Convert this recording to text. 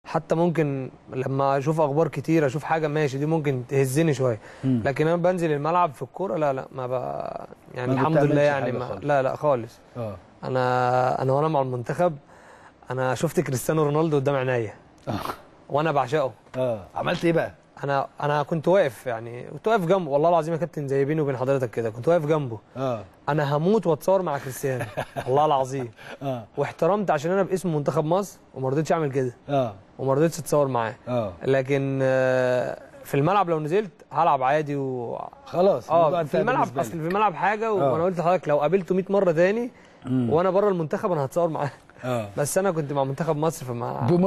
حتى ممكن لما اشوف اخبار كتير اشوف حاجه ماشي دي ممكن تهزني شويه مم. لكن انا بنزل الملعب في الكوره لا لا ما بقى يعني ما الحمد بتعملش لله يعني حاجة ما خالص. لا لا خالص اه انا انا وانا مع المنتخب انا شفت كريستيانو رونالدو قدام عينيا اه وانا بعشقه اه عملت ايه بقى؟ انا انا كنت واقف يعني كنت واقف جنبه والله العظيم يا كابتن زي بيني وبين حضرتك كده كنت واقف جنبه اه انا هموت واتصور مع كريستيانو والله العظيم اه واحترمت عشان انا باسم منتخب مصر وما رضيتش اعمل كده اه وما رضيتش اتصور معاه اه لكن آه، في الملعب لو نزلت هلعب عادي و خلاص الموضوع اه انتهى في الملعب بالنسبة اصل لك. في الملعب حاجه آه. وانا قلت لحضرتك لو قابلته 100 مره تاني مم. وانا بره المنتخب انا هتصور معاه اه بس انا كنت مع منتخب مصر فما